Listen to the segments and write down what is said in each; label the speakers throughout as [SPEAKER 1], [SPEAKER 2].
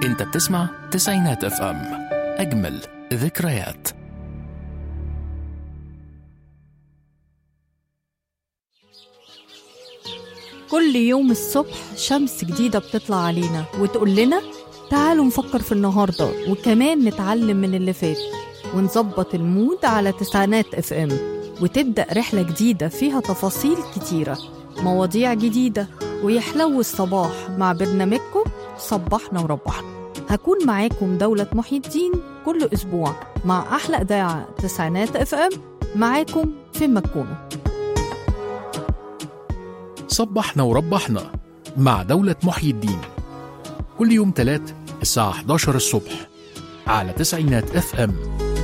[SPEAKER 1] انت بتسمع تسعينات اف ام اجمل ذكريات
[SPEAKER 2] كل يوم الصبح شمس جديدة بتطلع علينا وتقول لنا تعالوا نفكر في النهاردة وكمان نتعلم من اللي فات ونظبط المود على تسعينات اف ام وتبدأ رحلة جديدة فيها تفاصيل كتيرة مواضيع جديدة ويحلو الصباح مع برنامجكم صبحنا وربحنا هكون معاكم دولة محي الدين كل أسبوع مع أحلى إذاعة تسعينات اف ام معاكم في مكونة
[SPEAKER 1] صبحنا وربحنا مع دولة محيي الدين كل يوم تلات الساعة 11 الصبح على تسعينات اف ام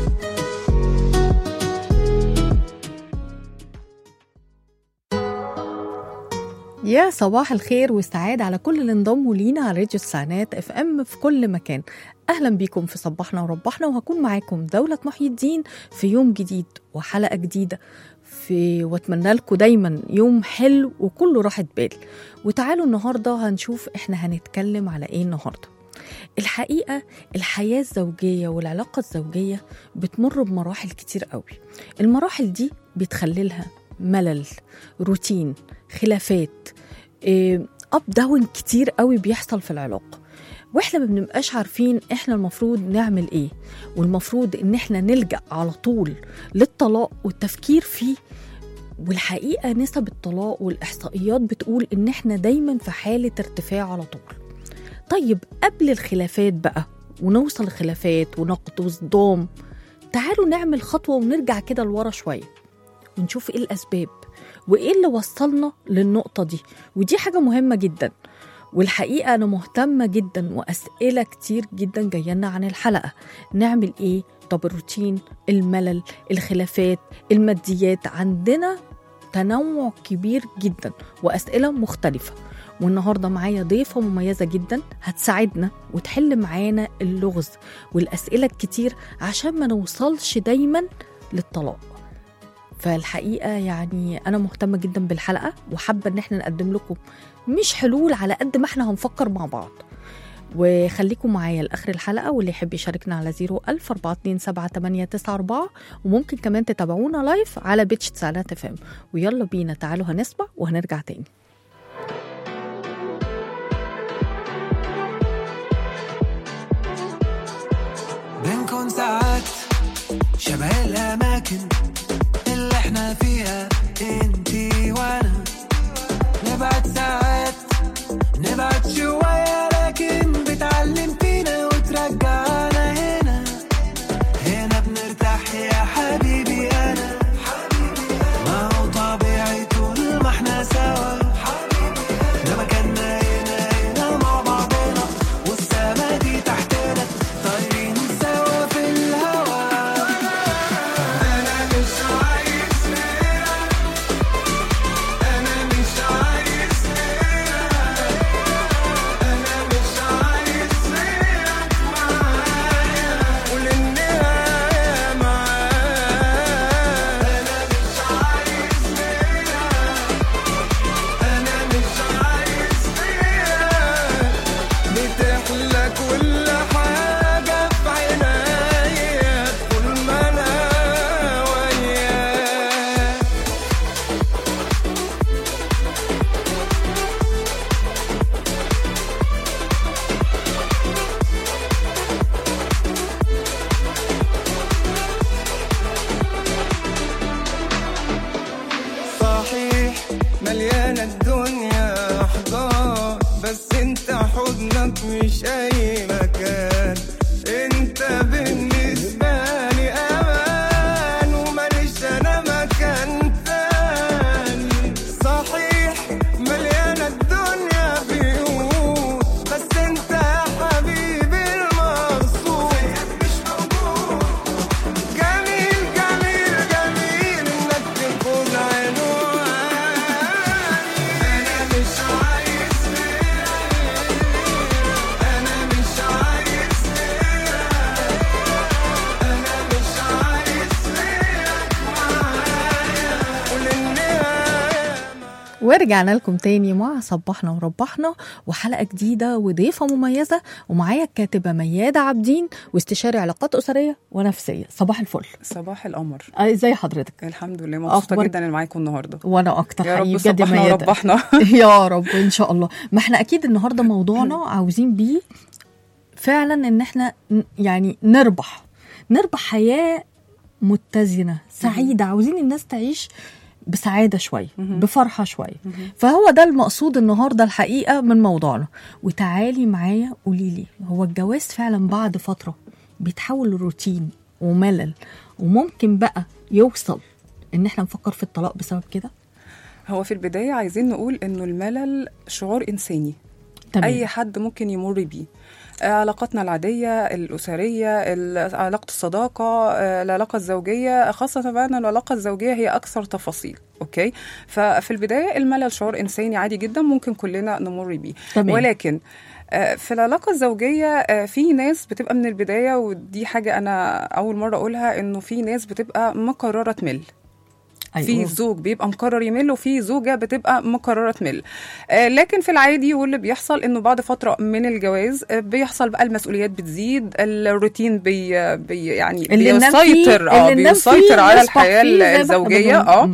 [SPEAKER 2] يا صباح الخير والسعادة على كل اللي انضموا لينا على راديو السعنات اف ام في كل مكان اهلا بيكم في صبحنا وربحنا وهكون معاكم دولة محي الدين في يوم جديد وحلقة جديدة في واتمنى لكم دايما يوم حلو وكله راحة بال وتعالوا النهاردة هنشوف احنا هنتكلم على ايه النهاردة الحقيقة الحياة الزوجية والعلاقة الزوجية بتمر بمراحل كتير قوي المراحل دي بتخللها ملل روتين خلافات اب داون كتير قوي بيحصل في العلاقه واحنا ما بنبقاش عارفين احنا المفروض نعمل ايه والمفروض ان احنا نلجا على طول للطلاق والتفكير فيه والحقيقه نسب الطلاق والاحصائيات بتقول ان احنا دايما في حاله ارتفاع على طول طيب قبل الخلافات بقى ونوصل لخلافات ونقد وصدام تعالوا نعمل خطوه ونرجع كده لورا شويه ونشوف ايه الاسباب وايه اللي وصلنا للنقطه دي ودي حاجه مهمه جدا والحقيقه انا مهتمه جدا واسئله كتير جدا جايه عن الحلقه نعمل ايه طب الروتين الملل الخلافات الماديات عندنا تنوع كبير جدا واسئله مختلفه والنهارده معايا ضيفه مميزه جدا هتساعدنا وتحل معانا اللغز والاسئله الكتير عشان ما نوصلش دايما للطلاق فالحقيقه يعني انا مهتمه جدا بالحلقه وحابه ان احنا نقدم لكم مش حلول على قد ما احنا هنفكر مع بعض وخليكم معايا لاخر الحلقه واللي يحب يشاركنا على 01000 427 وممكن كمان تتابعونا لايف على بيتش تسعينات اف ام ويلا بينا تعالوا هنسمع وهنرجع تاني
[SPEAKER 3] بنكون ساعات شبه الأماكن اللي احنا فيها انتي وانا نبعد ساعات نبعد شوية لكن بتعلم فينا وترجعنا هنا هنا بنرتاح يا حبيبي أنا ما هو طبيعي طول ما احنا سوا ده مكاننا هنا هنا مع بعضنا والسما دي تحتنا طايرين سوا في الهوا أنا مش عايز غيرك أنا مش عايز غيرك أنا مش عايز غيرك معايا وللنهاية معايا أنا مش عايز غيرك أنا مش عايز غيرك بتحلى كل حاجة في عناية طول ما أنا وياك صحيح مليانة الدنيا أحضان بس انت حضنك مش أي مكان انت بالنسبة لي أمان وماليش أنا مكان تاني صحيح مليانة الدنيا بيوت بس انت يا حبيبي المقصود مش موجود جميل جميل جميل انك تكون عنواني انا مش عايز غيرك
[SPEAKER 2] ورجعنا لكم تاني مع صبحنا وربحنا وحلقة جديدة وضيفة مميزة ومعايا الكاتبة ميادة عابدين واستشاري علاقات أسرية ونفسية صباح الفل
[SPEAKER 4] صباح القمر
[SPEAKER 2] آه، ازي حضرتك
[SPEAKER 4] الحمد لله مبسوطه
[SPEAKER 2] أخبار-
[SPEAKER 4] جدا اني معاكم النهارده
[SPEAKER 2] وانا اكتر
[SPEAKER 4] يا
[SPEAKER 2] حقيقي
[SPEAKER 4] رب
[SPEAKER 2] بجد يا
[SPEAKER 4] صبحنا
[SPEAKER 2] ميادة.
[SPEAKER 4] وربحنا
[SPEAKER 2] يا رب ان شاء الله ما احنا اكيد النهارده موضوعنا عاوزين بيه فعلا ان احنا ن- يعني نربح نربح حياه متزنه سعيده عاوزين الناس تعيش بسعاده شويه بفرحه شويه فهو ده المقصود النهارده الحقيقه من موضوعنا وتعالي معايا قولي لي هو الجواز فعلا بعد فتره بيتحول لروتين وملل وممكن بقى يوصل ان احنا نفكر في الطلاق بسبب كده
[SPEAKER 4] هو في البدايه عايزين نقول انه الملل شعور انساني
[SPEAKER 2] تمام
[SPEAKER 4] اي حد ممكن يمر بيه آه، علاقاتنا العادية الأسرية ال- علاقة الصداقة آه، العلاقة الزوجية خاصة بقى أن العلاقة الزوجية هي أكثر تفاصيل أوكي ففي البداية الملل شعور إنساني عادي جدا ممكن كلنا نمر بيه
[SPEAKER 2] تمام.
[SPEAKER 4] ولكن آه، في العلاقة الزوجية آه، في ناس بتبقى من البداية ودي حاجة أنا أول مرة أقولها إنه في ناس بتبقى مقررة تمل في زوج بيبقى مقرر يمل وفي زوجه بتبقى مقرره تمل آه لكن في العادي واللي بيحصل انه بعد فتره من الجواز آه بيحصل بقى المسؤوليات بتزيد الروتين بي, بي يعني
[SPEAKER 2] اللي ننام فيه-
[SPEAKER 4] بيسيطر اه
[SPEAKER 2] اللي ننام فيه
[SPEAKER 4] بيسيطر على
[SPEAKER 2] يصبح
[SPEAKER 4] الحياه
[SPEAKER 2] فيه زي ما احنا
[SPEAKER 4] الزوجيه
[SPEAKER 2] بنقول.
[SPEAKER 4] اه
[SPEAKER 2] مم.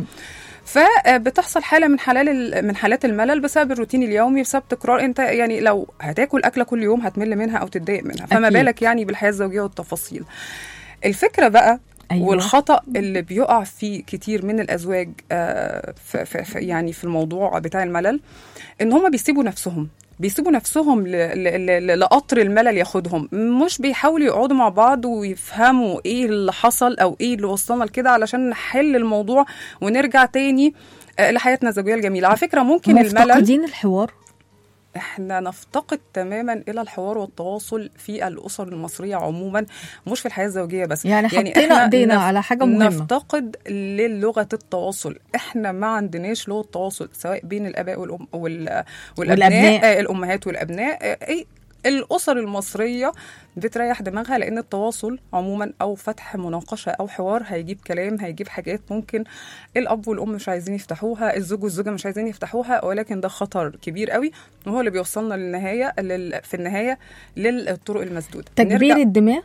[SPEAKER 4] فبتحصل حاله من حالات ال- من حالات الملل بسبب الروتين اليومي بسبب تكرار انت يعني لو هتاكل اكله كل يوم هتمل منها او تتضايق منها فما
[SPEAKER 2] أكيد.
[SPEAKER 4] بالك يعني بالحياه الزوجيه والتفاصيل الفكره بقى
[SPEAKER 2] أيوة.
[SPEAKER 4] أيوة. والخطا اللي بيقع فيه كتير من الازواج آه، في في في يعني في الموضوع بتاع الملل ان هم بيسيبوا نفسهم بيسيبوا نفسهم ل- ل- ل- لقطر الملل ياخدهم مش بيحاولوا يقعدوا مع بعض ويفهموا ايه اللي حصل او ايه اللي وصلنا لكده علشان نحل الموضوع ونرجع تاني آه، لحياتنا الزوجيه الجميله على فكره ممكن الملل
[SPEAKER 2] مفتقدين الحوار
[SPEAKER 4] احنا نفتقد تماما الى الحوار والتواصل في الاسر المصريه عموما مش في الحياه الزوجيه بس
[SPEAKER 2] يعني حطينا
[SPEAKER 4] إحنا
[SPEAKER 2] ايدينا
[SPEAKER 4] نف-
[SPEAKER 2] على حاجه مهمه
[SPEAKER 4] نفتقد للغه التواصل احنا ما عندناش لغه تواصل سواء بين الاباء والأم وال... والابناء,
[SPEAKER 2] والأبناء.
[SPEAKER 4] آه الامهات والابناء آه اي الاسر المصريه بتريح دماغها لان التواصل عموما او فتح مناقشه او حوار هيجيب كلام هيجيب حاجات ممكن الاب والام مش عايزين يفتحوها الزوج والزوجه مش عايزين يفتحوها ولكن ده خطر كبير قوي وهو اللي بيوصلنا للنهايه لل... في النهايه للطرق المسدوده
[SPEAKER 2] تكبير
[SPEAKER 4] نرجع-
[SPEAKER 2] الدماغ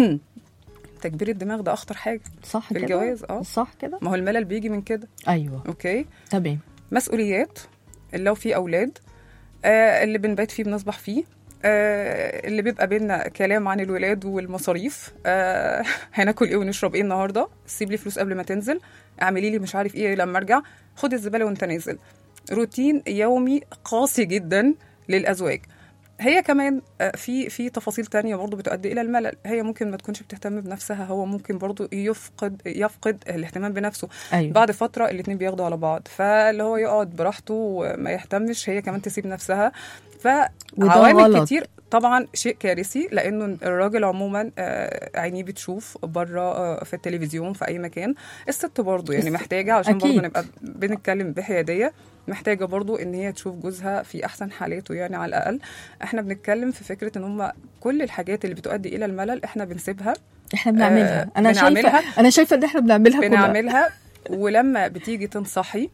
[SPEAKER 4] تكبير الدماغ ده اخطر حاجه
[SPEAKER 2] صح
[SPEAKER 4] في
[SPEAKER 2] كده
[SPEAKER 4] الجواز، اه.
[SPEAKER 2] صح كده
[SPEAKER 4] ما هو الملل بيجي من كده
[SPEAKER 2] ايوه
[SPEAKER 4] اوكي
[SPEAKER 2] تمام
[SPEAKER 4] مسؤوليات اللي لو في اولاد آه اللي بنبات فيه بنصبح فيه آه اللي بيبقى بينا كلام عن الولاد والمصاريف آه هناكل ايه ونشرب ايه النهارده سيب لي فلوس قبل ما تنزل اعملي لي مش عارف ايه لما ارجع خد الزباله وانت نازل روتين يومي قاسي جدا للازواج هي كمان آه، في في تفاصيل تانية برضو بتؤدي الى الملل هي ممكن ما تكونش بتهتم بنفسها هو ممكن برضو يفقد يفقد الاهتمام بنفسه
[SPEAKER 2] ايوه
[SPEAKER 4] بعد فتره الاتنين بياخدوا على بعض فاللي هو يقعد براحته وما يهتمش هي كمان تسيب نفسها
[SPEAKER 2] وده
[SPEAKER 4] فعوامل
[SPEAKER 2] غلط.
[SPEAKER 4] كتير طبعا شيء كارثي لانه الراجل عموما آه، عينيه بتشوف بره آه، في التلفزيون في اي مكان الست برضه يعني
[SPEAKER 2] الست-
[SPEAKER 4] محتاجه عشان
[SPEAKER 2] أكيد.
[SPEAKER 4] برضه نبقى بنتكلم بحياديه محتاجه برضو ان هي تشوف جوزها في احسن حالاته يعني على الاقل احنا بنتكلم في فكره ان هم كل الحاجات اللي بتؤدي الى الملل احنا بنسيبها
[SPEAKER 2] احنا بنعملها
[SPEAKER 4] آه،
[SPEAKER 2] انا شايفه
[SPEAKER 4] بنعملها.
[SPEAKER 2] انا شايفه ان احنا بنعملها كلها
[SPEAKER 4] بنعملها ولما بتيجي تنصحي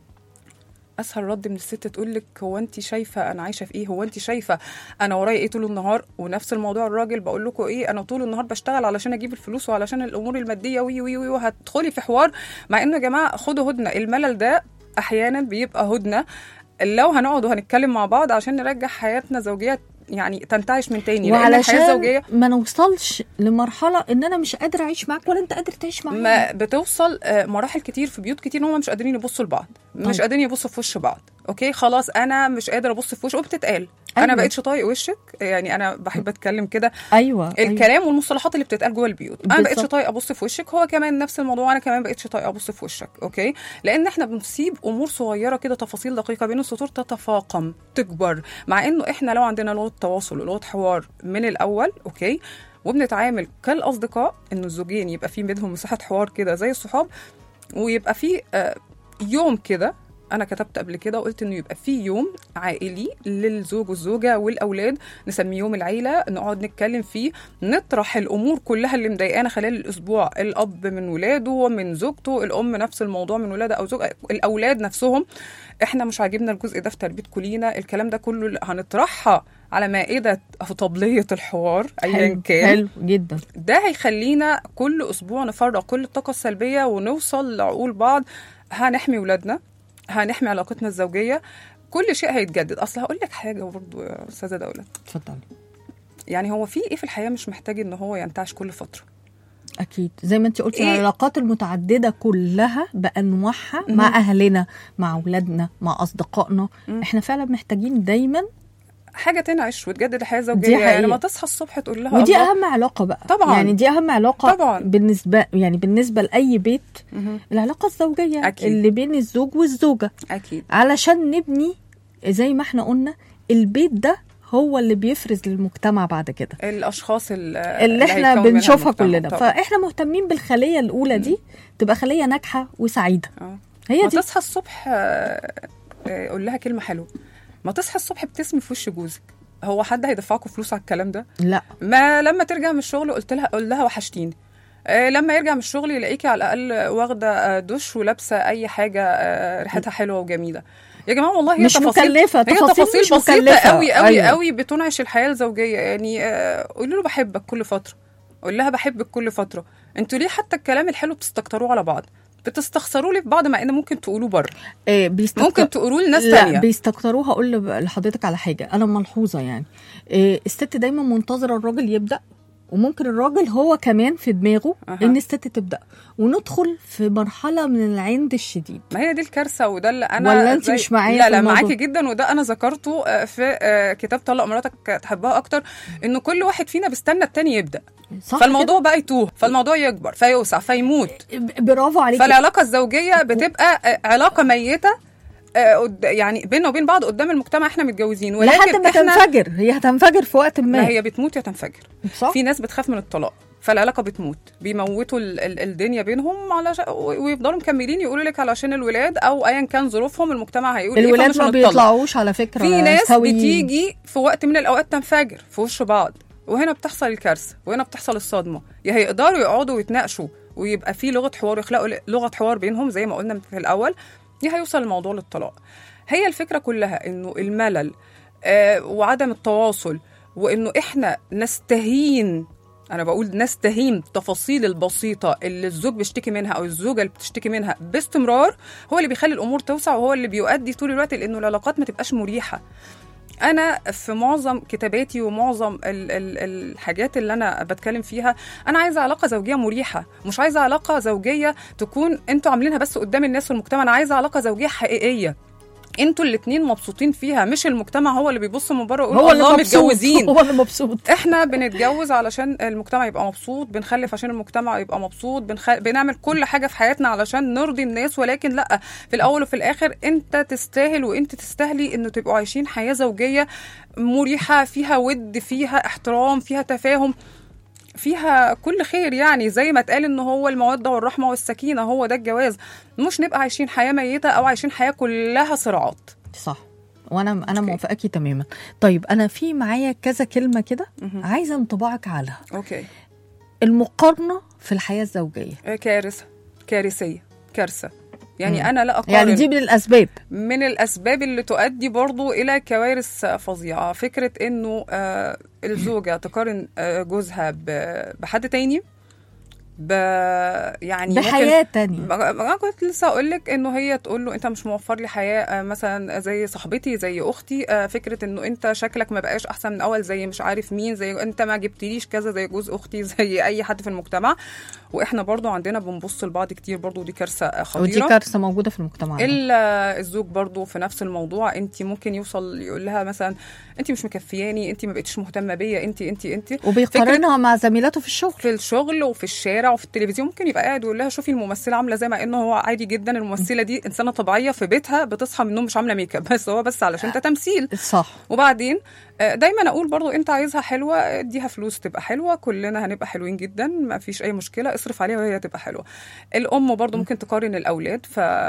[SPEAKER 4] اسهل رد من الست تقول لك هو انت شايفه انا عايشه في ايه هو انت شايفه انا ورايا ايه طول النهار ونفس الموضوع الراجل بقول لكم ايه انا طول النهار بشتغل علشان اجيب الفلوس وعلشان الامور الماديه وي وي وي وهتدخلي في حوار مع انه يا جماعه خدوا هدنه الملل ده احيانا بيبقى هدنه لو هنقعد وهنتكلم مع بعض عشان نرجع حياتنا زوجيه يعني تنتعش من تاني لان الحياه الزوجيه
[SPEAKER 2] وعلشان ما نوصلش لمرحله ان انا مش قادره اعيش معاك ولا انت قادر تعيش معايا
[SPEAKER 4] ما بتوصل آه، مراحل كتير في بيوت كتير ان هم مش قادرين يبصوا لبعض مش
[SPEAKER 2] طيب.
[SPEAKER 4] قادرين يبصوا في وش بعض اوكي خلاص انا مش قادره ابص في وش وبتتقال
[SPEAKER 2] أيوة.
[SPEAKER 4] انا بقيتش طايق وشك يعني انا بحب اتكلم كده
[SPEAKER 2] ايوه أيوة.
[SPEAKER 4] الكلام والمصطلحات اللي بتتقال جوه البيوت انا بقيتش
[SPEAKER 2] بالظبط.
[SPEAKER 4] طايقه ابص في وشك هو كمان نفس الموضوع وانا كمان بقيتش طايقه ابص في وشك اوكي لان احنا بنسيب امور صغيره كده تفاصيل دقيقه بين السطور تتفاقم تكبر مع انه احنا لو عندنا لغه تواصل ولغه حوار من الاول اوكي وبنتعامل كالاصدقاء انه الزوجين يبقى في بينهم مساحه حوار كده زي الصحاب ويبقى في آه، يوم كده انا كتبت قبل كده وقلت انه يبقى في يوم عائلي للزوج والزوجه والاولاد نسميه يوم العيله نقعد نتكلم فيه نطرح الامور كلها اللي مضايقانا خلال الاسبوع الاب من ولاده من زوجته الام نفس الموضوع من ولادها او زوج الاولاد نفسهم احنا مش عاجبنا الجزء ده في تربيتكم لينا الكلام ده كله اللي هنطرحها على مائده او طبليه الحوار ايا
[SPEAKER 2] حلو
[SPEAKER 4] كان
[SPEAKER 2] حلو جدا
[SPEAKER 4] ده هيخلينا كل اسبوع نفرغ كل الطاقه السلبيه ونوصل لعقول بعض هنحمي ولادنا هنحمي علاقتنا الزوجيه كل شيء هيتجدد اصل هقول لك حاجه برضو يا استاذه دوله
[SPEAKER 2] اتفضلي
[SPEAKER 4] يعني هو في ايه في الحياه مش محتاج ان هو ينتعش كل فتره
[SPEAKER 2] اكيد زي ما انت قلتي
[SPEAKER 4] إيه؟
[SPEAKER 2] العلاقات المتعدده كلها بانواعها
[SPEAKER 4] مهم.
[SPEAKER 2] مع اهلنا مع اولادنا مع اصدقائنا
[SPEAKER 4] مم.
[SPEAKER 2] احنا فعلا محتاجين دايما
[SPEAKER 4] حاجه تنعش وتجدد الحياه
[SPEAKER 2] دي
[SPEAKER 4] الزوجيه يعني
[SPEAKER 2] حقيقة.
[SPEAKER 4] ما تصحى الصبح تقول لها
[SPEAKER 2] ودي
[SPEAKER 4] الله
[SPEAKER 2] اهم علاقه بقى
[SPEAKER 4] طبعاً.
[SPEAKER 2] يعني دي اهم علاقه
[SPEAKER 4] طبعاً.
[SPEAKER 2] بالنسبه يعني بالنسبه لاي بيت
[SPEAKER 4] مهم.
[SPEAKER 2] العلاقه الزوجيه
[SPEAKER 4] أكيد.
[SPEAKER 2] اللي بين الزوج والزوجه
[SPEAKER 4] اكيد
[SPEAKER 2] علشان نبني زي ما احنا قلنا البيت ده هو اللي بيفرز للمجتمع بعد كده
[SPEAKER 4] الاشخاص ال-
[SPEAKER 2] اللي احنا
[SPEAKER 4] هيكون منها
[SPEAKER 2] بنشوفها
[SPEAKER 4] المجتمع.
[SPEAKER 2] كلنا
[SPEAKER 4] طبعاً.
[SPEAKER 2] فاحنا مهتمين بالخليه الاولى دي تبقى خليه ناجحه وسعيده
[SPEAKER 4] آه.
[SPEAKER 2] هي
[SPEAKER 4] ما
[SPEAKER 2] دي
[SPEAKER 4] تصحى الصبح آه، آه، قول لها كلمه حلوه ما تصحى الصبح ابتسمي في وش جوزك هو حد هيدفعكم فلوس على الكلام ده
[SPEAKER 2] لا
[SPEAKER 4] ما لما ترجع من الشغل قلت لها قول لها وحشتيني آه، لما يرجع من الشغل يلاقيكي على الاقل واخده آه، دش ولابسه اي حاجه آه، ريحتها حلوه وجميله يا جماعه والله هي
[SPEAKER 2] مش
[SPEAKER 4] تفاصيل
[SPEAKER 2] مكلفة،
[SPEAKER 4] هي
[SPEAKER 2] تفاصيل
[SPEAKER 4] تفاصيل
[SPEAKER 2] مش
[SPEAKER 4] بسيطه
[SPEAKER 2] مكلفة.
[SPEAKER 4] قوي قوي
[SPEAKER 2] أيوة.
[SPEAKER 4] قوي بتنعش الحياه الزوجيه يعني آه، قولي له بحبك كل فتره قول لها بحبك كل فتره انتوا ليه حتى الكلام الحلو بتستكتروه على بعض بتستخسروا لي في بعض مع ان ممكن تقولوه بره
[SPEAKER 2] إيه بيستكتر...
[SPEAKER 4] ممكن تقولوه لناس
[SPEAKER 2] لا
[SPEAKER 4] تانية
[SPEAKER 2] بيستكتروها اقول لب- لحضرتك على حاجه انا ملحوظه يعني إيه الست دايما منتظره الراجل يبدا وممكن الراجل هو كمان في دماغه
[SPEAKER 4] أها.
[SPEAKER 2] ان الست تبدا وندخل في مرحله من العند الشديد
[SPEAKER 4] ما هي دي الكارثه وده اللي انا
[SPEAKER 2] ولا أنت
[SPEAKER 4] زي-
[SPEAKER 2] مش معايا
[SPEAKER 4] لا
[SPEAKER 2] في
[SPEAKER 4] لا
[SPEAKER 2] الموضوع؟
[SPEAKER 4] معاكي جدا وده انا ذكرته آه، في آه، كتاب طلق مراتك تحبها اكتر انه كل واحد فينا بيستنى التاني يبدا
[SPEAKER 2] صح
[SPEAKER 4] فالموضوع بقى يتوه فالموضوع يكبر فيوسع فيموت
[SPEAKER 2] كده؟ ب- برافو عليكي
[SPEAKER 4] فالعلاقه الزوجيه بتبقى آه، علاقه ميته آه، قد- يعني بيننا وبين بعض قدام المجتمع احنا متجوزين
[SPEAKER 2] لحد
[SPEAKER 4] ولكن
[SPEAKER 2] ما
[SPEAKER 4] احنا
[SPEAKER 2] تنفجر هي هتنفجر في وقت ما
[SPEAKER 4] ما هي بتموت يا تنفجر
[SPEAKER 2] صح
[SPEAKER 4] في ناس بتخاف من الطلاق فالعلاقه بتموت بيموتوا ال- ال- الدنيا بينهم علشان ويفضلوا مكملين يقولوا لك علشان الولاد او ايا كان ظروفهم المجتمع هيقول
[SPEAKER 2] الولاد
[SPEAKER 4] ايه فمش
[SPEAKER 2] ما
[SPEAKER 4] هنطلق.
[SPEAKER 2] بيطلعوش على فكره
[SPEAKER 4] في ناس
[SPEAKER 2] سويين.
[SPEAKER 4] بتيجي في وقت من الاوقات تنفجر في وش بعض وهنا بتحصل الكارثه وهنا بتحصل الصدمه يا هيقدروا يقعدوا ويتناقشوا ويبقى في لغه حوار يخلقوا لغه حوار بينهم زي ما قلنا في الاول يا هيوصل الموضوع للطلاق هي الفكره كلها انه الملل آه وعدم التواصل وانه احنا نستهين انا بقول نستهين التفاصيل البسيطه اللي الزوج بيشتكي منها او الزوجه اللي بتشتكي منها باستمرار هو اللي بيخلي الامور توسع وهو اللي بيؤدي طول الوقت لانه العلاقات ما تبقاش مريحه انا في معظم كتاباتي ومعظم ال ال الحاجات اللي انا بتكلم فيها انا عايزه علاقه زوجيه مريحه مش عايزه علاقه زوجيه تكون انتوا عاملينها بس قدام الناس والمجتمع انا عايزه علاقه زوجيه حقيقيه انتوا الاتنين مبسوطين فيها مش المجتمع هو اللي بيبص من بره ويقول
[SPEAKER 2] هو اللي
[SPEAKER 4] الله
[SPEAKER 2] مبسوط
[SPEAKER 4] متجوزين
[SPEAKER 2] هو اللي مبسوط
[SPEAKER 4] احنا بنتجوز علشان المجتمع يبقى مبسوط بنخلف عشان المجتمع يبقى مبسوط بنخ... بنعمل كل حاجه في حياتنا علشان نرضي الناس ولكن لا في الاول وفي الاخر انت تستاهل وانت تستاهلي انه تبقوا عايشين حياه زوجيه مريحه فيها ود فيها احترام فيها تفاهم فيها كل خير يعني زي ما اتقال ان هو الموده والرحمه والسكينه هو ده الجواز مش نبقى عايشين حياه ميته او عايشين حياه كلها صراعات
[SPEAKER 2] صح وانا انا
[SPEAKER 4] أوكي.
[SPEAKER 2] موافقاكي تماما طيب انا في معايا كذا كلمه كده
[SPEAKER 4] مهم.
[SPEAKER 2] عايزه انطباعك عنها
[SPEAKER 4] اوكي
[SPEAKER 2] المقارنه في الحياه الزوجيه
[SPEAKER 4] كارثه كارثيه كارثه يعني انا لا اقارن
[SPEAKER 2] يعني دي من الاسباب
[SPEAKER 4] من الاسباب اللي تؤدي برضو الى كوارث فظيعه فكره انه آه، الزوجه تقارن آه، جوزها ب- بحد تاني ب يعني ممكن-
[SPEAKER 2] بحياه تانية
[SPEAKER 4] ما ما كنت لسه اقول لك انه هي تقول له انت مش موفر لي حياه آه، مثلا زي صاحبتي زي اختي آه، فكره انه انت شكلك ما بقاش احسن من اول زي مش عارف مين زي انت ما جبتليش كذا زي جوز اختي زي اي حد في المجتمع واحنا برضو عندنا بنبص لبعض كتير برضو دي كارثه آه،
[SPEAKER 2] ودي
[SPEAKER 4] خطيره
[SPEAKER 2] كارثه موجوده في المجتمع ده.
[SPEAKER 4] الا الزوج برضو في نفس الموضوع انت ممكن يوصل يقول لها مثلا انت مش مكفياني انت ما بقتش مهتمه بيا انت انت انت
[SPEAKER 2] وبيقارنها مع زميلاته في الشغل
[SPEAKER 4] في الشغل وفي الشارع وفي التلفزيون ممكن يبقى قاعد ويقول لها شوفي الممثله عامله زي ما انه هو عادي جدا الممثله دي انسانه طبيعيه في بيتها بتصحى من النوم مش عامله ميك اب بس هو بس علشان ده تمثيل
[SPEAKER 2] صح
[SPEAKER 4] وبعدين آه، دايما اقول برضو انت عايزها حلوه اديها فلوس تبقى حلوه كلنا هنبقى حلوين جدا ما فيش اي مشكله اصرف عليها وهي تبقى حلوه الام برضو ممكن تقارن الاولاد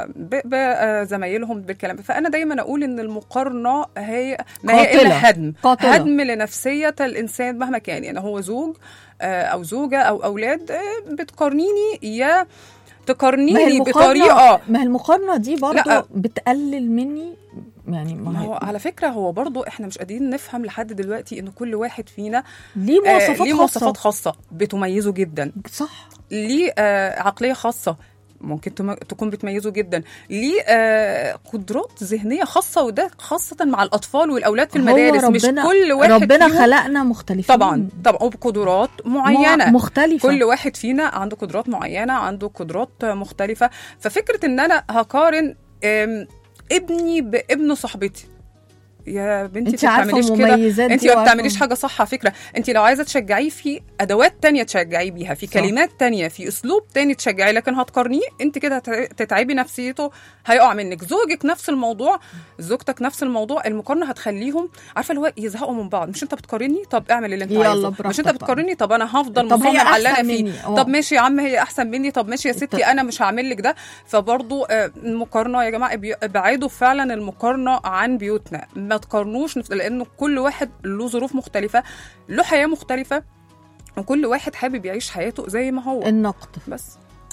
[SPEAKER 4] فبزمايلهم بالكلام فانا دايما اقول ان المقارنه هي ما هي
[SPEAKER 2] قاتلة.
[SPEAKER 4] الا هدم
[SPEAKER 2] قاتلة.
[SPEAKER 4] هدم لنفسيه الانسان مهما كان يعني هو زوج آه، او زوجه او اولاد آه، بتقارنيني يا
[SPEAKER 2] ما هي
[SPEAKER 4] تقارنيني
[SPEAKER 2] المقارنة
[SPEAKER 4] بطريقه
[SPEAKER 2] ما هي المقارنة دي برضه
[SPEAKER 4] لا.
[SPEAKER 2] بتقلل مني يعني
[SPEAKER 4] ما
[SPEAKER 2] ما
[SPEAKER 4] هو
[SPEAKER 2] هي
[SPEAKER 4] على فكره هو برضو احنا مش قادرين نفهم لحد دلوقتي ان كل واحد فينا
[SPEAKER 2] ليه
[SPEAKER 4] آه،
[SPEAKER 2] مواصفات
[SPEAKER 4] ليه
[SPEAKER 2] خاصة
[SPEAKER 4] مواصفات خاصه بتميزه جدا
[SPEAKER 2] صح
[SPEAKER 4] ليه آه، عقليه خاصه ممكن تم- تكون بتميزه جدا ليه آه، قدرات ذهنيه خاصه وده خاصه مع الاطفال والاولاد في
[SPEAKER 2] هو
[SPEAKER 4] المدارس مش
[SPEAKER 2] ربنا-
[SPEAKER 4] كل واحد
[SPEAKER 2] ربنا
[SPEAKER 4] فيهم
[SPEAKER 2] خلقنا مختلفين
[SPEAKER 4] طبعا طبعا وبقدرات معينه
[SPEAKER 2] مع- مختلفة
[SPEAKER 4] كل واحد فينا عنده قدرات معينه عنده قدرات مختلفه ففكره ان انا هقارن آم، ابني بابن صاحبتي يا بنتي
[SPEAKER 2] انت
[SPEAKER 4] ما
[SPEAKER 2] عارفة
[SPEAKER 4] بتعمليش كده
[SPEAKER 2] مميزات
[SPEAKER 4] انت
[SPEAKER 2] دي
[SPEAKER 4] ما
[SPEAKER 2] وعارفة-
[SPEAKER 4] بتعمليش حاجه صح على فكره انت لو عايزه تشجعيه في ادوات تانية تشجعيه بيها في
[SPEAKER 2] صح.
[SPEAKER 4] كلمات تانية في اسلوب تاني تشجعيه لكن هتقارنيه انت كده هت- تتعبي نفسيته هيقع منك زوجك نفس الموضوع زوجتك نفس الموضوع المقارنه هتخليهم عارفه اللي هو يزهقوا من بعض مش انت بتقارني طب اعمل اللي انت
[SPEAKER 2] يلا
[SPEAKER 4] عايزه
[SPEAKER 2] براحتك
[SPEAKER 4] مش انت
[SPEAKER 2] بقى.
[SPEAKER 4] بتقارني طب انا هفضل
[SPEAKER 2] طب هي
[SPEAKER 4] مصمم على اللي انا
[SPEAKER 2] أحسن
[SPEAKER 4] فيه
[SPEAKER 2] مني. اه.
[SPEAKER 4] طب ماشي يا عم هي احسن مني طب ماشي يا ستي انا مش هعمل لك ده فبرضو آه، المقارنه يا جماعه ابي- ابعدوا فعلا المقارنه عن بيوتنا ما تقارنوش نف- لانه كل واحد له ظروف مختلفه له حياه مختلفه وكل واحد حابب يعيش حياته زي ما هو
[SPEAKER 2] النقد
[SPEAKER 4] بس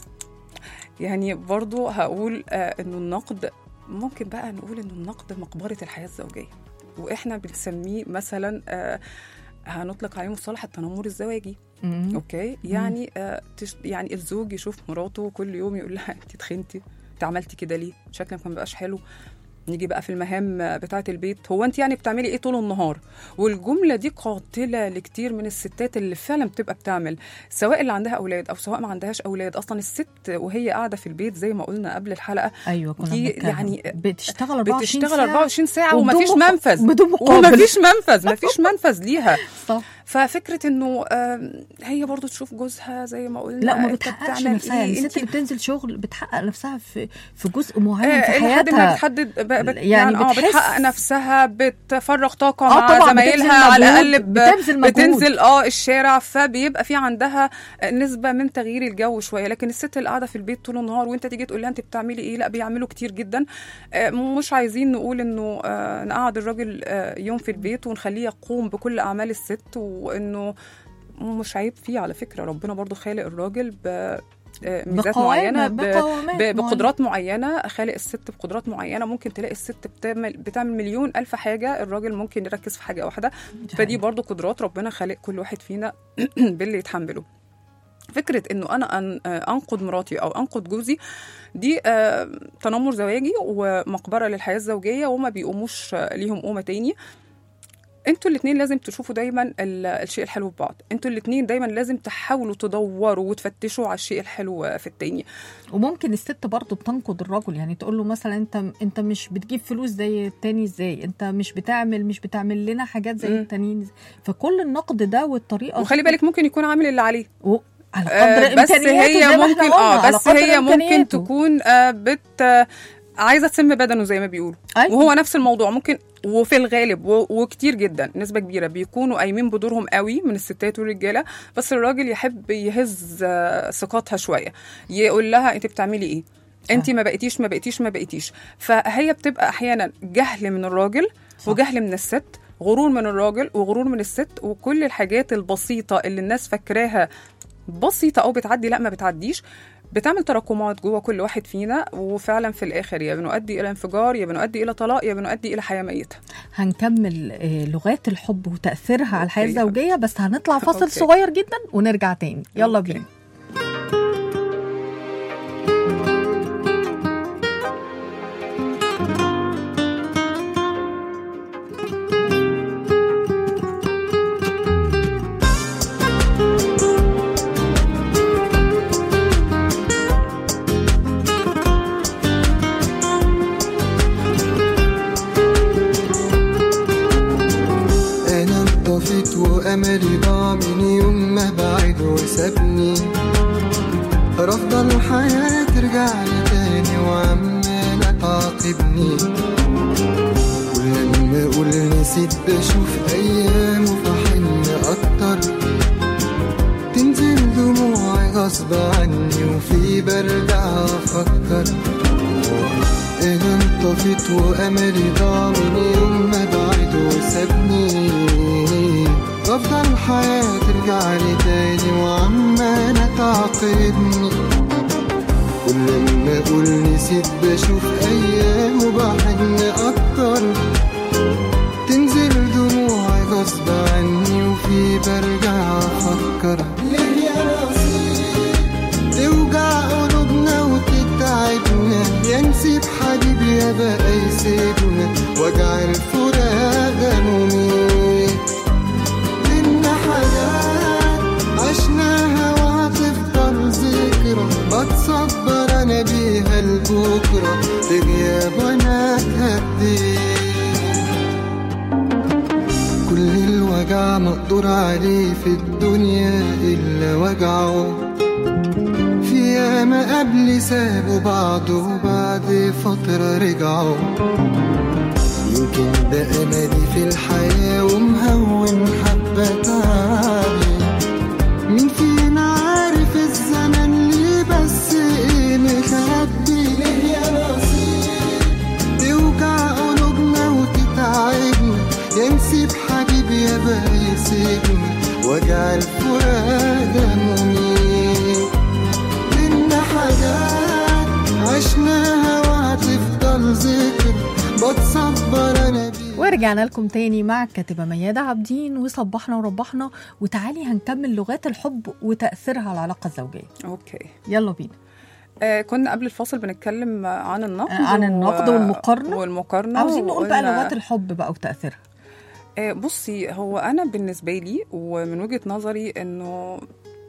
[SPEAKER 4] يعني برضو هقول آه انه النقد ممكن بقى نقول انه النقد مقبره الحياه الزوجيه واحنا بنسميه مثلا آه هنطلق عليه مصطلح التنمر الزواجي
[SPEAKER 2] مم.
[SPEAKER 4] اوكي يعني آه تش... يعني الزوج يشوف مراته كل يوم يقول لها انت تخنتي انت عملتي كده ليه شكلك ما بقاش حلو نيجي بقى في المهام بتاعه البيت هو انت يعني بتعملي ايه طول النهار والجمله دي قاتله لكتير من الستات اللي فعلا بتبقى بتعمل سواء اللي عندها اولاد او سواء ما عندهاش اولاد اصلا الست وهي قاعده في البيت زي ما قلنا قبل الحلقه
[SPEAKER 2] ايوه كنا
[SPEAKER 4] دي
[SPEAKER 2] بنتكلم.
[SPEAKER 4] يعني
[SPEAKER 2] بتشتغل 24
[SPEAKER 4] بتشتغل
[SPEAKER 2] ساعة
[SPEAKER 4] 24 ساعه
[SPEAKER 2] وبدون
[SPEAKER 4] ومفيش
[SPEAKER 2] مق-
[SPEAKER 4] منفذ
[SPEAKER 2] بدون مقابل
[SPEAKER 4] ومفيش منفذ مفيش منفذ ليها
[SPEAKER 2] صح
[SPEAKER 4] ففكره انه آم، هي برضو تشوف جوزها زي ما قلنا
[SPEAKER 2] لا ما
[SPEAKER 4] أنت
[SPEAKER 2] بتحققش
[SPEAKER 4] بتعمل
[SPEAKER 2] نفسها يعني
[SPEAKER 4] إيه؟
[SPEAKER 2] الست
[SPEAKER 4] أنت-
[SPEAKER 2] اللي بتنزل شغل بتحقق نفسها في في جزء معين في
[SPEAKER 4] آه، لحد ما
[SPEAKER 2] حياتها
[SPEAKER 4] بتحدد ب- بت
[SPEAKER 2] يعني
[SPEAKER 4] يعني, اه
[SPEAKER 2] بتحس-
[SPEAKER 4] بتحقق نفسها بتفرغ طاقه
[SPEAKER 2] اه
[SPEAKER 4] مع
[SPEAKER 2] طبعا
[SPEAKER 4] زمايلها
[SPEAKER 2] بتبذل
[SPEAKER 4] على
[SPEAKER 2] مجهود،
[SPEAKER 4] الاقل ب-
[SPEAKER 2] بتبذل مجهود.
[SPEAKER 4] بتنزل اه الشارع فبيبقى في عندها نسبه من تغيير الجو شويه لكن الست اللي قاعده في البيت طول النهار وانت تيجي تقول لها انت بتعملي ايه لا بيعملوا كتير جدا آه، مش عايزين نقول انه آه، نقعد الراجل آه، يوم في البيت ونخليه يقوم بكل اعمال الست وانه مش عيب فيه على فكره ربنا برضو خالق الراجل ب آه، ميزات
[SPEAKER 2] بقوامة-
[SPEAKER 4] معينه ب-
[SPEAKER 2] بقوامات
[SPEAKER 4] ب- بقدرات معينه خالق الست بقدرات معينه ممكن تلاقي الست بتعمل بتعمل مليون الف حاجه الراجل ممكن يركز في حاجه واحده فدي برضو قدرات ربنا خالق كل واحد فينا باللي يتحمله فكره انه انا أن آه، انقد مراتي او انقد جوزي دي آه، تنمر زواجي ومقبره للحياه الزوجيه وما بيقوموش آه، ليهم قومه تاني انتوا الاثنين لازم تشوفوا دايما ال- الشيء الحلو في بعض انتوا الاثنين دايما لازم تحاولوا تدوروا وتفتشوا على الشيء الحلو آه، في التاني
[SPEAKER 2] وممكن الست برضه بتنقد الرجل يعني تقول له مثلا انت انت مش بتجيب فلوس زي التاني ازاي انت مش بتعمل مش بتعمل لنا حاجات زي
[SPEAKER 4] مم.
[SPEAKER 2] التانيين إزاي؟ فكل النقد ده والطريقه
[SPEAKER 4] وخلي بالك ممكن يكون عامل اللي عليه
[SPEAKER 2] و... على
[SPEAKER 4] آه،
[SPEAKER 2] قدر
[SPEAKER 4] بس
[SPEAKER 2] امكانياته
[SPEAKER 4] هي
[SPEAKER 2] زي ما احنا
[SPEAKER 4] ممكن
[SPEAKER 2] قلنا،
[SPEAKER 4] اه
[SPEAKER 2] على
[SPEAKER 4] بس
[SPEAKER 2] قدر
[SPEAKER 4] هي ممكن
[SPEAKER 2] إمكانياته.
[SPEAKER 4] تكون آه، بت آه، عايزه تسم بدنه زي ما بيقولوا
[SPEAKER 2] أيوة.
[SPEAKER 4] وهو نفس الموضوع ممكن وفي الغالب و- وكتير جدا نسبه كبيره بيكونوا قايمين بدورهم قوي من الستات والرجاله بس الراجل يحب يهز آه، ثقتها شويه يقول لها انت بتعملي ايه انت ما بقيتيش ما بقيتيش ما بقيتيش فهي بتبقى احيانا جهل من الراجل
[SPEAKER 2] صح.
[SPEAKER 4] وجهل من الست غرور من الراجل وغرور من الست وكل الحاجات البسيطه اللي الناس فاكراها بسيطه او بتعدي لا ما بتعديش بتعمل تراكمات جوه كل واحد فينا وفعلا في الاخر يا بنؤدي الى انفجار يا بنؤدي الى طلاق يا بنؤدي الى حياه ميته
[SPEAKER 2] هنكمل آه، لغات الحب وتاثيرها على الحياه
[SPEAKER 4] أوكي.
[SPEAKER 2] الزوجيه بس هنطلع فاصل
[SPEAKER 4] أوكي.
[SPEAKER 2] صغير جدا ونرجع تاني يلا
[SPEAKER 4] أوكي.
[SPEAKER 2] بينا
[SPEAKER 3] انا انطفيت واملي ضاع من يوم ما بعد وسابني رافضة الحياة ترجع لي تاني وعمالة تعاقبني ولما اقول نسيت بشوف أيامه فحن أكتر تنزل دموعي غصب عني وفي برجع أفكر أنا انطفيت وأملي ضاع من يوم ما بعد وسابني أفضل الحياة ترجع لي تاني وعمالة تعقدني كل ما أقول نسيت بشوف أيام وبحن أكتر تنزل دموعي غصب عني وفي برجع أفكر ليه يا نصيب توجع قلوبنا وتتعبنا يا نسيب حبيبي يا بقى يسيبنا وجع الفراق ده مميت بينا حاجات عشناها وهتفضل ذكرى بتصبر انا بيها لبكرة بغياب وانا اتهديت كل الوجع مقدور عليه في الدنيا الا وجعه في ياما قبل سابوا بعض وبعد فترة رجعوا يمكن ده أملي في الحياة ومهون حبة تعبي مين فينا عارف الزمن ليه بس ايه مخبي ليه يا نصيب توجع قلوبنا وتتعبنا يا نسيب حبيبي يا بقى يسيبنا وجع الفراق ده مميت بينا حاجات عشناها وهتفضل ذكر بتصبر انا بيها
[SPEAKER 2] ورجعنا لكم تاني مع الكاتبة ميادة عابدين وصبحنا وربحنا وتعالي هنكمل لغات الحب وتأثيرها على العلاقة الزوجية
[SPEAKER 4] اوكي
[SPEAKER 2] يلا بينا
[SPEAKER 4] آه كنا قبل الفاصل بنتكلم عن النقد
[SPEAKER 2] آه، عن النقد
[SPEAKER 4] و-
[SPEAKER 2] والمقارنة.
[SPEAKER 4] والمقارنه
[SPEAKER 2] عاوزين نقول بقى
[SPEAKER 4] وقلنا-
[SPEAKER 2] لغات الحب بقى وتأثيرها
[SPEAKER 4] آه، بصي هو انا بالنسبه لي ومن وجهه نظري انه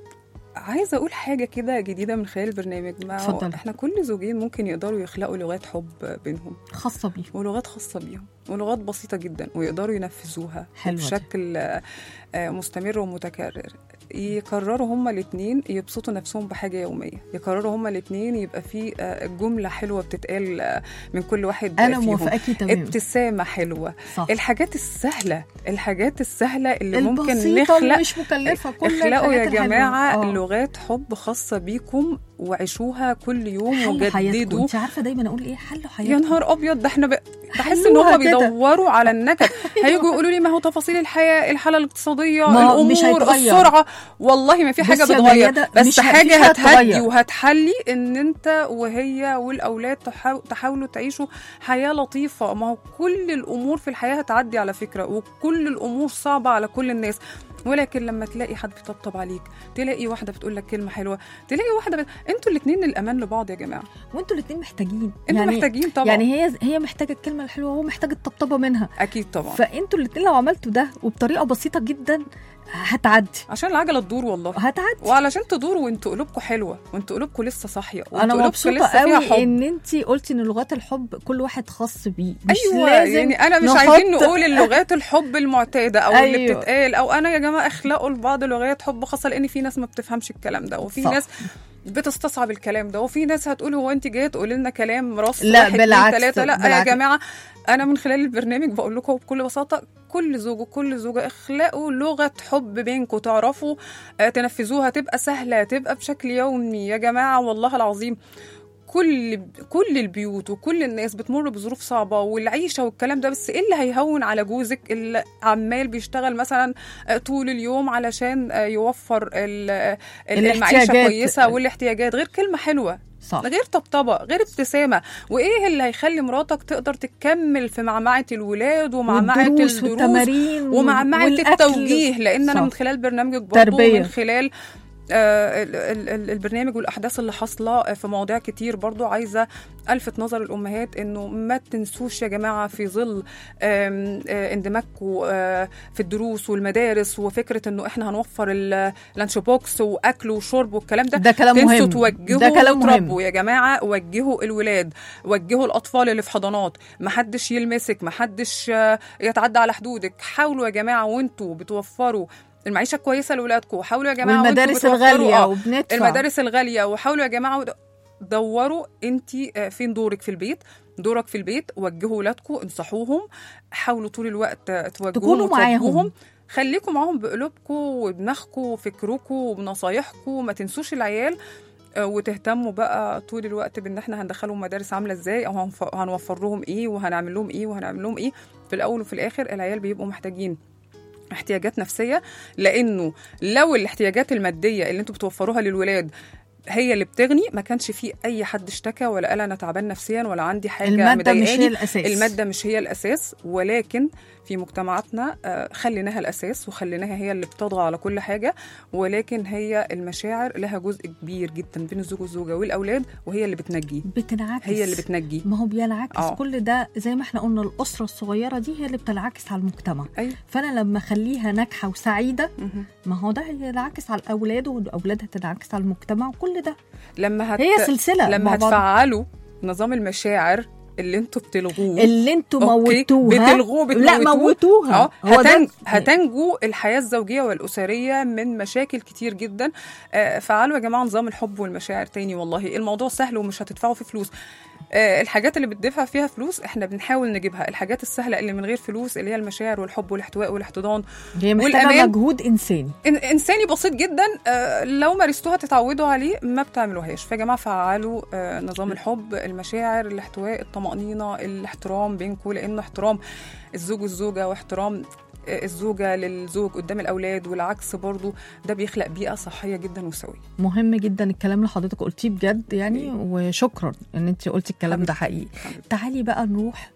[SPEAKER 4] عايزه اقول حاجه كده جديده من خلال البرنامج ما هو
[SPEAKER 2] اتفضلي.
[SPEAKER 4] احنا كل زوجين ممكن يقدروا يخلقوا لغات حب بينهم
[SPEAKER 2] خاصة بيه
[SPEAKER 4] ولغات خاصه بيهم ولغات بسيطه جدا ويقدروا ينفذوها
[SPEAKER 2] حلوة دي.
[SPEAKER 4] بشكل آه، آه، مستمر ومتكرر يقرروا هما الاثنين يبسطوا نفسهم بحاجه يوميه يقرروا هما الاثنين يبقى في آه، جمله حلوه بتتقال آه، من كل واحد
[SPEAKER 2] أنا
[SPEAKER 4] فيهم
[SPEAKER 2] موافقاكي تمام
[SPEAKER 4] ابتسامه حلوه
[SPEAKER 2] صح
[SPEAKER 4] الحاجات السهله الحاجات السهله اللي ممكن
[SPEAKER 2] البسيطة اللي
[SPEAKER 4] نخلق
[SPEAKER 2] مش مكلفة كل
[SPEAKER 4] اخلقوا يا
[SPEAKER 2] الحاجات الحلوة.
[SPEAKER 4] جماعه
[SPEAKER 2] آه.
[SPEAKER 4] لغات حب خاصه بيكم وعيشوها كل يوم
[SPEAKER 2] حلوا حياتكم
[SPEAKER 4] وجددوا
[SPEAKER 2] انت عارفة دايما اقول ايه حلوا
[SPEAKER 4] يا
[SPEAKER 2] حياتكم
[SPEAKER 4] نهار ابيض ده احنا ب... بحس ان
[SPEAKER 2] حلوها
[SPEAKER 4] هم
[SPEAKER 2] كده.
[SPEAKER 4] بيدوروا على النكد هيجوا يقولوا لي ما هو تفاصيل الحياه الحاله الاقتصاديه
[SPEAKER 2] ما هو
[SPEAKER 4] الامور
[SPEAKER 2] مش هيتغير.
[SPEAKER 4] السرعه والله ما في حاجه
[SPEAKER 2] بصي يا
[SPEAKER 4] بتغير
[SPEAKER 2] ميادة،
[SPEAKER 4] بس
[SPEAKER 2] مش ه-
[SPEAKER 4] حاجه
[SPEAKER 2] مفيش حاجة
[SPEAKER 4] هتهدي
[SPEAKER 2] تتغير.
[SPEAKER 4] وهتحلي ان انت وهي والاولاد تحاو... تحاولوا تعيشوا حياه لطيفه ما هو كل الامور في الحياه هتعدي على فكره وكل الامور صعبه على كل الناس ولكن لما تلاقي حد بيطبطب عليك تلاقي واحده بتقول لك كلمه حلوه تلاقي واحده بت... انتوا الاثنين الامان لبعض يا جماعه
[SPEAKER 2] وانتوا الاتنين محتاجين
[SPEAKER 4] انتوا محتاجين طبعا
[SPEAKER 2] يعني هي هي محتاجة الكلمة الحلوة وهو محتاج الطبطبة منها
[SPEAKER 4] اكيد طبعا
[SPEAKER 2] فانتوا الاتنين لو عملتوا ده وبطريقة بسيطة جدا هتعدي
[SPEAKER 4] عشان العجله تدور والله
[SPEAKER 2] هتعدي
[SPEAKER 4] وعلشان تدور وانتوا قلوبكم حلوه وانتوا قلوبكم لسه صاحيه
[SPEAKER 2] انا
[SPEAKER 4] وانتوا قلوبكم
[SPEAKER 2] مبسوطه
[SPEAKER 4] لسه فيها
[SPEAKER 2] قوي
[SPEAKER 4] حب
[SPEAKER 2] ان انت قلتي ان لغات الحب كل واحد خاص بيه مش
[SPEAKER 4] ايوه
[SPEAKER 2] لازم
[SPEAKER 4] يعني انا مش
[SPEAKER 2] نحط-
[SPEAKER 4] عايزين نقول اللغات الحب المعتاده او اللي
[SPEAKER 2] أيوة.
[SPEAKER 4] بتتقال او انا يا جماعه اخلقوا لبعض لغات حب خاصه لان في ناس ما بتفهمش الكلام ده وفي
[SPEAKER 2] صح.
[SPEAKER 4] ناس بتستصعب الكلام ده وفي ناس هتقول هو انت جايه تقولي لنا كلام راس
[SPEAKER 2] لا،
[SPEAKER 4] واحد اتنين
[SPEAKER 2] بالعكس،
[SPEAKER 4] تلاته لا
[SPEAKER 2] بالعكس.
[SPEAKER 4] يا جماعه انا من خلال البرنامج بقول لكم بكل بساطه كل زوج وكل زوجه اخلقوا لغه حب بينكم تعرفوا آه، تنفذوها تبقى سهله تبقى بشكل يومي يا جماعه والله العظيم كل كل البيوت وكل الناس بتمر بظروف صعبه والعيشه والكلام ده بس ايه اللي هيهون على جوزك اللي عمال بيشتغل مثلا آه، طول اليوم علشان آه، يوفر ال- آه، المعيشه
[SPEAKER 2] الاحتياجات.
[SPEAKER 4] كويسه والاحتياجات غير كلمه حلوه
[SPEAKER 2] صح
[SPEAKER 4] غير طبطبه غير ابتسامه وايه اللي هيخلي مراتك تقدر تكمل في معمعه الولاد ومعمعه
[SPEAKER 2] والدروس
[SPEAKER 4] الدروس
[SPEAKER 2] والتمارين
[SPEAKER 4] ومعمعه
[SPEAKER 2] والأكل.
[SPEAKER 4] التوجيه لان انا
[SPEAKER 2] صح.
[SPEAKER 4] من خلال برنامجك برضه
[SPEAKER 2] تربية.
[SPEAKER 4] من خلال آه، ال- ال- ال- البرنامج والاحداث اللي حاصله في مواضيع كتير برضو عايزه الفت نظر الامهات انه ما تنسوش يا جماعه في ظل آم، آه، اندماجكم آه، في الدروس والمدارس وفكره انه احنا هنوفر اللانش بوكس واكل وشرب والكلام ده
[SPEAKER 2] ده كلام
[SPEAKER 4] تنسوا
[SPEAKER 2] مهم
[SPEAKER 4] توجهوا
[SPEAKER 2] ده كلام مهم
[SPEAKER 4] وتربوا يا جماعه وجهوا الولاد وجهوا الاطفال اللي في حضانات محدش يلمسك محدش آه، يتعدى على حدودك حاولوا يا جماعه وانتوا بتوفروا المعيشه كويسه لاولادكم حاولوا يا جماعه وانتوا
[SPEAKER 2] والمدارس
[SPEAKER 4] بتوفروا-
[SPEAKER 2] الغالية
[SPEAKER 4] آه،
[SPEAKER 2] وبندفع
[SPEAKER 4] المدارس الغاليه وحاولوا يا جماعه ود- دوروا انت فين دورك في البيت دورك في البيت وجهوا ولادكم انصحوهم حاولوا طول الوقت توجهوهم
[SPEAKER 2] تكونوا معاهم.
[SPEAKER 4] وتوجهوهم. خليكم معاهم بقلوبكم ودماغكم وفكركم وبنصايحكم ما تنسوش العيال آه، وتهتموا بقى طول الوقت بان احنا هندخلهم مدارس عامله ازاي او هنف- هنوفر لهم ايه وهنعمل لهم ايه وهنعمل لهم ايه في الاول وفي الاخر العيال بيبقوا محتاجين احتياجات نفسيه لانه لو الاحتياجات الماديه اللي انتوا بتوفروها للولاد هي اللي بتغني ما كانش في اي حد اشتكى ولا قال انا تعبان نفسيا ولا عندي حاجه
[SPEAKER 2] الماده مش
[SPEAKER 4] مضايقاني
[SPEAKER 2] هي الاساس
[SPEAKER 4] المادة مش هي الأساس ولكن في مجتمعاتنا آه، خليناها الأساس وخليناها هي اللي بتطغى على كل حاجة ولكن هي المشاعر لها جزء كبير جدا بين الزوج والزوجة والأولاد وهي اللي بتنجيه
[SPEAKER 2] بتنعكس
[SPEAKER 4] هي اللي بتنجيه
[SPEAKER 2] ما هو بينعكس
[SPEAKER 4] آه.
[SPEAKER 2] كل ده زي ما احنا قلنا الاسره الصغيره دي هي اللي بتنعكس على المجتمع
[SPEAKER 4] أيوة
[SPEAKER 2] فانا لما اخليها ناجحه وسعيده
[SPEAKER 4] مهم.
[SPEAKER 2] ما هو ده هينعكس على الاولاد والاولاد هتنعكس على المجتمع وكل ده
[SPEAKER 4] لما هت...
[SPEAKER 2] هي سلسله
[SPEAKER 4] لما
[SPEAKER 2] مع بعض.
[SPEAKER 4] هتفعلوا نظام المشاعر اللي انتوا بتلغوه
[SPEAKER 2] اللي انتوا
[SPEAKER 4] أوكي،
[SPEAKER 2] موتوها
[SPEAKER 4] بتلغوه
[SPEAKER 2] لا
[SPEAKER 4] بتموتوه.
[SPEAKER 2] موتوها
[SPEAKER 4] اه
[SPEAKER 2] هو ده-
[SPEAKER 4] هتن... هتنجو الحياه الزوجيه والاسريه من مشاكل كتير جدا آه، فعلوا يا جماعه نظام الحب والمشاعر تاني والله الموضوع سهل ومش هتدفعوا فيه فلوس آه، الحاجات اللي بتدفع فيها فلوس احنا بنحاول نجيبها الحاجات السهله اللي من غير فلوس اللي هي المشاعر والحب والاحتواء والاحتضان
[SPEAKER 2] هي محتاجه
[SPEAKER 4] والأمان.
[SPEAKER 2] مجهود انساني
[SPEAKER 4] إن- انساني بسيط جدا آه، لو مارستوها تتعودوا عليه ما بتعملوهاش فيا جماعه فعلوا آه، نظام الحب المشاعر الاحتواء الطمانينه الاحترام بينكم لانه احترام الزوج والزوجه واحترام آه، الزوجه للزوج قدام الاولاد والعكس برضو ده بيخلق بيئه صحيه جدا وسويه
[SPEAKER 2] مهم جدا الكلام اللي حضرتك قلتيه بجد يعني وشكرا ان انت قلتي الكلام ده حقيقي
[SPEAKER 4] حبيبتي.
[SPEAKER 2] تعالي بقى نروح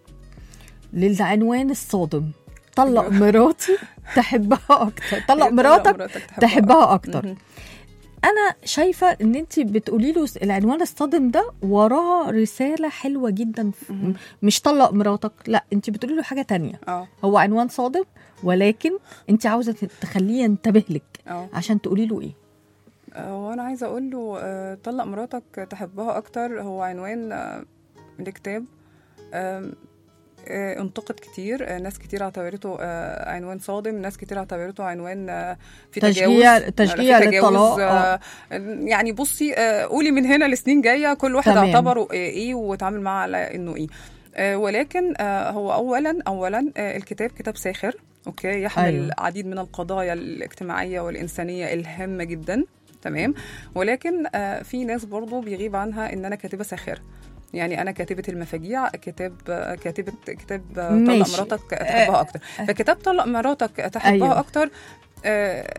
[SPEAKER 2] للعنوان الصادم طلق
[SPEAKER 4] أيوة.
[SPEAKER 2] مراتي تحبها اكتر طلق
[SPEAKER 4] طلق
[SPEAKER 2] مراتك
[SPEAKER 4] مراتك
[SPEAKER 2] تحبها اكتر
[SPEAKER 4] مهم.
[SPEAKER 2] انا شايفه ان انت بتقولي له العنوان الصادم ده وراه رساله حلوه جدا
[SPEAKER 4] مهم.
[SPEAKER 2] مش طلق مراتك لا انت بتقولي له حاجه تانية
[SPEAKER 4] اه
[SPEAKER 2] هو عنوان صادم ولكن انت عاوزه تخليه ينتبه لك
[SPEAKER 4] اه
[SPEAKER 2] عشان تقولي له ايه
[SPEAKER 4] آه، وانا عايزه اقول له آه، طلق مراتك تحبها اكتر هو عنوان آه، لكتاب آم، آه، انتقد كتير آه، ناس كتير اعتبرته آه، عنوان صادم ناس كتير اعتبرته عنوان آه، في
[SPEAKER 2] تشجيع-
[SPEAKER 4] تجاوز
[SPEAKER 2] تشجيع
[SPEAKER 4] في تجاوز،
[SPEAKER 2] للطلاق،
[SPEAKER 4] آه، يعني بصي آه، قولي من هنا لسنين جايه كل واحد
[SPEAKER 2] تمام.
[SPEAKER 4] اعتبره آه، ايه واتعامل معاه على انه ايه آه، ولكن آه، هو اولا اولا آه، الكتاب كتاب ساخر اوكي يحمل
[SPEAKER 2] أيوة.
[SPEAKER 4] أيوة. العديد من القضايا الاجتماعيه والانسانيه الهامه جدا تمام ولكن آه، في ناس برضو بيغيب عنها ان انا كاتبه ساخره يعني انا كاتبه المفاجيع كتاب آه، كاتبه كتاب آه، طلق
[SPEAKER 2] ماشي.
[SPEAKER 4] مراتك تحبها اكتر فكتاب طلق مراتك تحبها
[SPEAKER 2] أيوة.
[SPEAKER 4] أيوة. اكتر آه،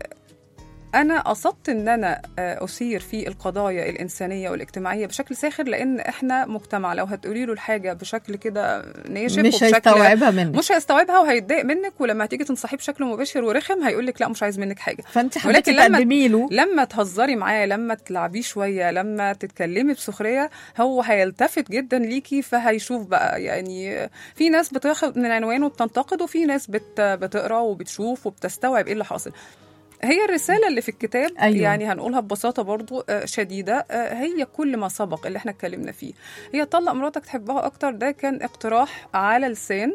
[SPEAKER 4] انا قصدت ان انا آه، اثير في القضايا الانسانيه والاجتماعيه بشكل ساخر لان احنا مجتمع لو هتقولي له الحاجه بشكل كده ناشف
[SPEAKER 2] مش
[SPEAKER 4] وبشكل
[SPEAKER 2] هيستوعبها منك
[SPEAKER 4] مش هيستوعبها وهيتضايق منك ولما تيجي تنصحيه بشكل مباشر ورخم هيقول لك لا مش عايز منك حاجه
[SPEAKER 2] فانت حبيتي
[SPEAKER 4] ولكن لما-
[SPEAKER 2] تقدمي له
[SPEAKER 4] لما تهزري معاه لما تلعبيه شويه لما تتكلمي بسخريه هو هيلتفت جدا ليكي فهيشوف بقى يعني في ناس بتاخد من عنوانه وبتنتقد وفي ناس بت بتقرا وبتشوف وبتستوعب ايه اللي حاصل هي الرسالة اللي في الكتاب
[SPEAKER 2] أيوة.
[SPEAKER 4] أيوة. يعني هنقولها ببساطة برضو آه، شديدة آه، هي كل ما سبق اللي احنا اتكلمنا فيه هي طلق مراتك تحبها أكتر ده كان اقتراح على لسان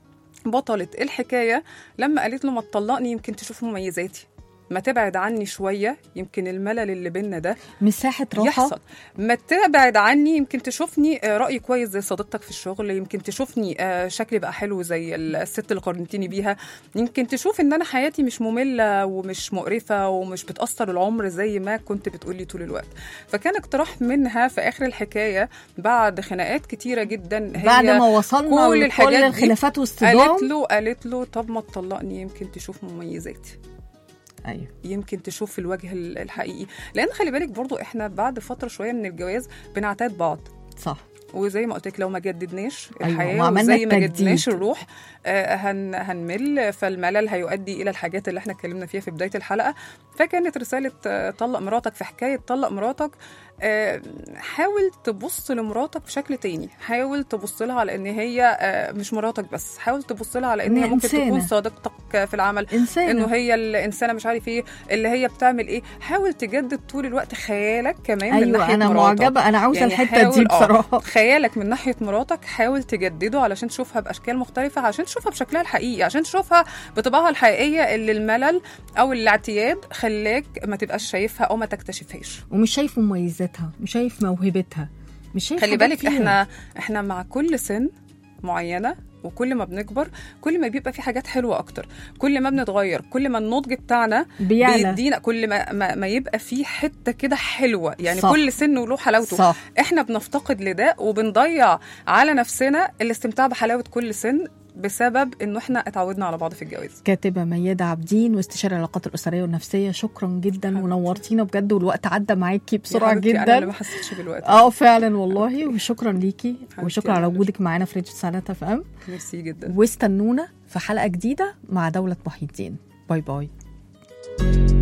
[SPEAKER 4] بطلة الحكاية لما قالت له ما تطلقني يمكن تشوف مميزاتي ما تبعد عني شوية يمكن الملل اللي بينا ده
[SPEAKER 2] مساحه راحه
[SPEAKER 4] يحصل ما تبعد عني يمكن تشوفني آه، رأي كويس زي صديقتك في الشغل يمكن تشوفني آه، شكلي بقى حلو زي الست اللي قارنتيني بيها يمكن تشوف ان انا حياتي مش مملة ومش مقرفة ومش بتأثر العمر زي ما كنت بتقولي طول الوقت فكان اقتراح منها في آخر الحكاية بعد خناقات كتيرة جدا هي
[SPEAKER 2] بعد ما وصلنا
[SPEAKER 4] كل
[SPEAKER 2] لكل
[SPEAKER 4] الحاجات دي
[SPEAKER 2] الخلافات
[SPEAKER 4] قالت
[SPEAKER 2] والصدام
[SPEAKER 4] له قالت له طب ما تطلقني يمكن تشوف مميزاتي
[SPEAKER 2] ايوه
[SPEAKER 4] يمكن تشوف الوجه ال- الحقيقي لان خلي بالك برضو احنا بعد فتره شويه من الجواز بنعتاد بعض
[SPEAKER 2] صح
[SPEAKER 4] وزي ما قلت لك لو ما جددناش
[SPEAKER 2] أيوة،
[SPEAKER 4] الحياه
[SPEAKER 2] وعملنا
[SPEAKER 4] وزي ما
[SPEAKER 2] التجديد.
[SPEAKER 4] جددناش الروح آه، هن هنمل فالملل هيؤدي الى الحاجات اللي احنا اتكلمنا فيها في بدايه الحلقه فكانت رساله آه، طلق مراتك في حكايه طلق مراتك آه، حاول تبص لمراتك بشكل تاني حاول تبص لها على ان هي آه، مش مراتك بس حاول تبص لها على ان
[SPEAKER 2] إن
[SPEAKER 4] هي ممكن
[SPEAKER 2] إنسانة.
[SPEAKER 4] تكون صديقتك في العمل
[SPEAKER 2] انسان
[SPEAKER 4] انه هي الانسانه مش عارف ايه اللي هي بتعمل ايه حاول تجدد طول الوقت خيالك كمان من
[SPEAKER 2] ايوه
[SPEAKER 4] ناحيه
[SPEAKER 2] انا
[SPEAKER 4] مراتك.
[SPEAKER 2] معجبه انا عاوزه
[SPEAKER 4] يعني
[SPEAKER 2] الحته دي
[SPEAKER 4] حاول- آه،
[SPEAKER 2] بصراحه
[SPEAKER 4] خيالك من ناحيه مراتك حاول تجدده علشان تشوفها باشكال مختلفه عشان تشوفها بشكلها الحقيقي عشان تشوفها بطباعها الحقيقيه اللي الملل او الاعتياد خلاك ما تبقاش شايفها او ما تكتشفهاش
[SPEAKER 2] ومش شايف مميزاتها مش شايف موهبتها مش هي
[SPEAKER 4] خلي
[SPEAKER 2] حاجات
[SPEAKER 4] بالك
[SPEAKER 2] فيها.
[SPEAKER 4] احنا احنا مع كل سن معينه وكل ما بنكبر كل ما بيبقى في حاجات حلوه اكتر كل ما بنتغير كل ما النضج بتاعنا
[SPEAKER 2] بيعلى
[SPEAKER 4] بيدينا كل ما, ما, ما يبقى في حته كده حلوه يعني
[SPEAKER 2] صح.
[SPEAKER 4] صح. كل سن وله حلاوته
[SPEAKER 2] صح
[SPEAKER 4] احنا بنفتقد لده وبنضيع على نفسنا الاستمتاع بحلاوه كل سن بسبب انه احنا اتعودنا على بعض في الجواز
[SPEAKER 2] كاتبة ميادة عابدين واستشاري العلاقات الأسرية والنفسية شكرا جدا
[SPEAKER 4] حبيبتي.
[SPEAKER 2] ونورتينا بجد والوقت عدى معاكي
[SPEAKER 4] يا
[SPEAKER 2] بسرعة
[SPEAKER 4] حبيبتي، انا اللي ما
[SPEAKER 2] جدا
[SPEAKER 4] حسيتش بالوقت
[SPEAKER 2] اه فعلا والله وشكرا ليكي
[SPEAKER 4] حبيبتي،
[SPEAKER 2] وشكرا على
[SPEAKER 4] أنا
[SPEAKER 2] وجودك معانا في راديو ساعات اف ام
[SPEAKER 4] ميرسي جدا
[SPEAKER 2] واستنونا في حلقة جديدة مع دولة محي الدين باي باي